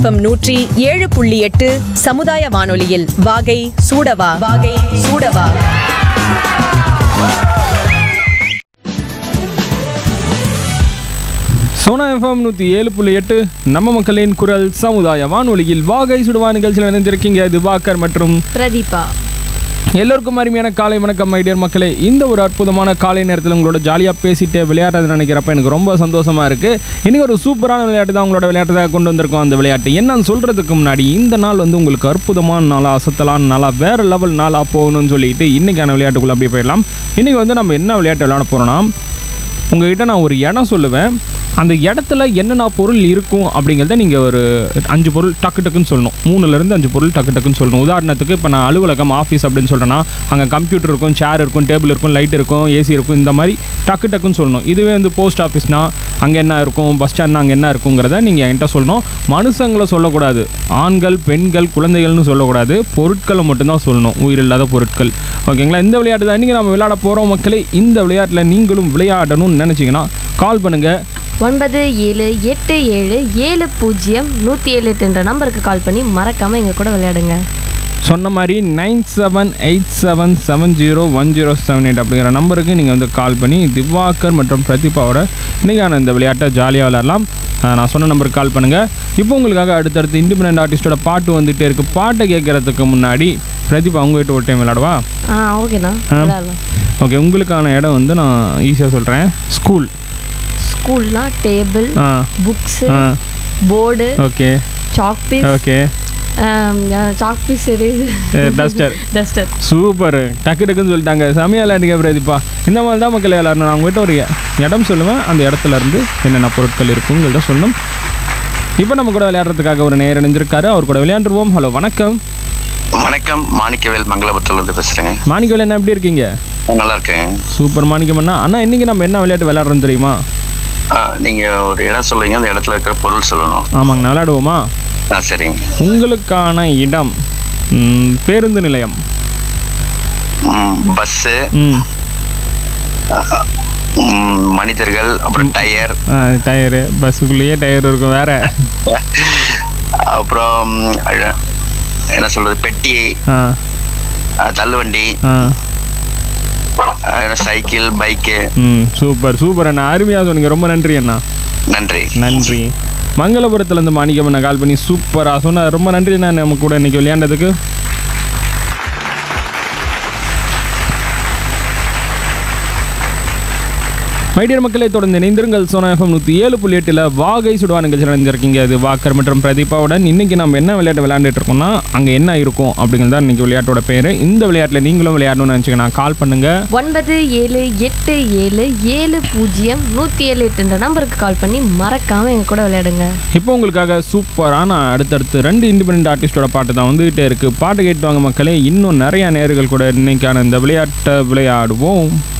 FM நூற்றி ஏழு புள்ளி எட்டு சமுதாய வானொலியில் வாகை சூடவா வாகை சூடவா சோனா எஃப்எம் நூற்றி ஏழு புள்ளி எட்டு நம்ம மக்களின் குரல் சமுதாய வானொலியில் வாகை சுடுவா நிகழ்ச்சியில் இணைந்திருக்கீங்க இது வாக்கர் மற்றும் பிரதீபா எல்லோருக்கும் அருமையான காலை வணக்கம் மைடியர் மக்களே இந்த ஒரு அற்புதமான காலை நேரத்தில் உங்களோட ஜாலியாக பேசிட்டு விளையாடுறது நினைக்கிறப்ப எனக்கு ரொம்ப சந்தோஷமா இருக்கு இன்னைக்கு ஒரு சூப்பரான விளையாட்டு தான் உங்களோட விளையாட்டு கொண்டு வந்திருக்கோம் அந்த விளையாட்டு என்னன்னு சொல்றதுக்கு முன்னாடி இந்த நாள் வந்து உங்களுக்கு அற்புதமான நாளா அசத்தலான நாளா வேற லெவல் நாளா போகணும்னு சொல்லிட்டு இன்னைக்கான விளையாட்டுக்குள்ள அப்படியே போயிடலாம் இன்னைக்கு வந்து நம்ம என்ன விளையாட்டு விளையாட போறோம்னா உங்ககிட்ட நான் ஒரு இடம் சொல்லுவேன் அந்த இடத்துல என்னென்ன பொருள் இருக்கும் அப்படிங்கிறத நீங்கள் ஒரு அஞ்சு பொருள் டக்கு டக்குன்னு சொல்லணும் மூணுலேருந்து அஞ்சு பொருள் டக்கு டக்குன்னு சொல்லணும் உதாரணத்துக்கு இப்போ நான் அலுவலகம் ஆஃபீஸ் அப்படின்னு சொல்கிறேன்னா அங்கே கம்ப்யூட்டர் இருக்கும் சேர் இருக்கும் டேபிள் இருக்கும் லைட் இருக்கும் ஏசி இருக்கும் இந்த மாதிரி டக்கு டக்குன்னு சொல்லணும் இதுவே வந்து போஸ்ட் ஆஃபீஸ்னா அங்கே என்ன இருக்கும் பஸ் ஸ்டாண்ட்னா அங்கே என்ன இருக்குங்கிறத நீங்கள் என்கிட்ட சொல்லணும் மனுஷங்களை சொல்லக்கூடாது ஆண்கள் பெண்கள் குழந்தைகள்னு சொல்லக்கூடாது பொருட்களை மட்டும்தான் சொல்லணும் உயிரில்லாத பொருட்கள் ஓகேங்களா இந்த விளையாட்டு தான் இன்றைக்கி நம்ம விளையாட போகிறோம் மக்களே இந்த விளையாட்டில் நீங்களும் விளையாடணும்னு நினச்சிங்கன்னா கால் பண்ணுங்கள் ஒன்பது ஏழு எட்டு ஏழு ஏழு பூஜ்ஜியம் நூற்றி ஏழு எட்டு என்ற நம்பருக்கு கால் பண்ணி மறக்காமல் எங்கள் கூட விளையாடுங்க சொன்ன மாதிரி nine seven eight seven seven zero one zero seven eight அப்படிங்கிற நம்பருக்கு நீங்கள் வந்து கால் பண்ணி திவாகர் மற்றும் பிரதீபாவோட இன்றைக்கான இந்த விளையாட்டை ஜாலியாக விளையாடலாம் ஆஹ் நான் சொன்ன நம்பருக்கு கால் பண்ணுங்கள் இப்போ உங்களுக்காக அடுத்தடுத்து இண்டிபெண்ட் ஆர்டிஸ்டோட பாட்டு வந்துகிட்டே இருக்குது பாட்டை கேட்குறதுக்கு முன்னாடி பிரதீபா உங்ககிட்ட ஒரு டைம் விளையாடவா ஆ ஓகேண்ணா விளையாடலாம் ஓகே உங்களுக்கான இடம் வந்து நான் ஈஸியாக சொல்கிறேன் ஸ்கூல் ஸ்கூல்னா டேபிள் ஆ புக்ஸு ஆ board okay chalk piece okay chalk piece எது டஸ்டர் டஸ்டர் சூப்பர் டக்கு டக்குன்னு சொல்லிட்டாங்க செமையாக விளையாடுங்க பிரதீபா இந்த மாதிரி தான் மக்கள் விளையாடணும் நான் உங்கள்கிட்ட ஒரு இடம் சொல்லுவேன் அந்த இடத்துல இருந்து என்னென்ன பொருட்கள் இருக்குங்கிறத சொல்லணும் இப்போ நம்ம கூட விளையாடுறதுக்காக ஒரு நேரம் இணைஞ்சிருக்காரு அவர் கூட விளையாண்டுருவோம் ஹலோ வணக்கம் வணக்கம் மாணிக்கவேல் மங்களபுரத்துல இருந்து பேசுறேங்க மாணிக்கவேல் என்ன எப்படி இருக்கீங்க நல்லா இருக்கேன் சூப்பர் மாணிக்கம் அண்ணா அண்ணா இன்னைக்கு நம்ம என்ன விளையாட்டு விளையாடுறோம் தெரியுமா ஆ, நீங்க ஒரு இடம் சொல்லுவீங்க அந்த இடத்துல இருக்கிற பொருள் சொல்லணும் ஆமாங்கண்ணா விளையாடுவோமா ஆ சரிங்க உங்களுக்கான இடம் ம், பேருந்து நிலையம் ம், பஸ்ஸு ம் ம், மனிதர்கள் அப்புறம் டயர் டயரு பஸ்ஸுக்குள்ளேயே டயர் இருக்கும் வேற அப்புறம் அழ- என்ன சொல்றது பெட்டி ஆ ஆ, தள்ளுவண்டி ஆ ஆ, சைக்கிள் பைக்கு ம் சூப்பர் சூப்பர் அண்ணா அருமையாக சொன்னீங்க ரொம்ப நன்றி அண்ணா நன்றி நன்றி மங்களபுரத்துலேருந்து மாணிக்கம் அண்ணா கால் பண்ணி சூப்பராக சொன்ன ரொம்ப நன்றி அண்ணா நம்ம கூட இன்னைக்கு விளையாண்டதுக்கு மைடியர் மக்களை தொடர்ந்து இணைந்திருங்கள் சோனா எஃப்எம் நூற்றி ஏழு புள்ளி எட்டில் வாகை சுடுவா நிகழ்ச்சி நடந்திருக்கீங்க அது வாக்கர் மற்றும் பிரதீபாவுடன் இன்னைக்கு நம்ம என்ன விளையாட்டு விளையாண்டுட்டு இருக்கோம்னா அங்கே என்ன இருக்கும் அப்படிங்கிறது தான் இன்னைக்கு விளையாட்டோட பேர் இந்த விளையாட்டில் நீங்களும் விளையாடணும்னு நினச்சிங்கன்னா கால் பண்ணுங்க ஒன்பது ஏழு எட்டு ஏழு ஏழு பூஜ்ஜியம் நூற்றி ஏழு எட்டு என்ற நம்பருக்கு கால் பண்ணி மறக்காமல் எங்கள் கூட விளையாடுங்க இப்போ உங்களுக்காக சூப்பரான அடுத்தடுத்து ரெண்டு இண்டிபெண்ட் ஆர்டிஸ்டோட பாட்டு தான் வந்துகிட்டே இருக்கு பாட்டு கேட்டு வாங்க மக்களே இன்னும் நிறைய நேர்கள் கூட இன்னைக்கான இந்த விளையாட்டை விளையாடுவோம்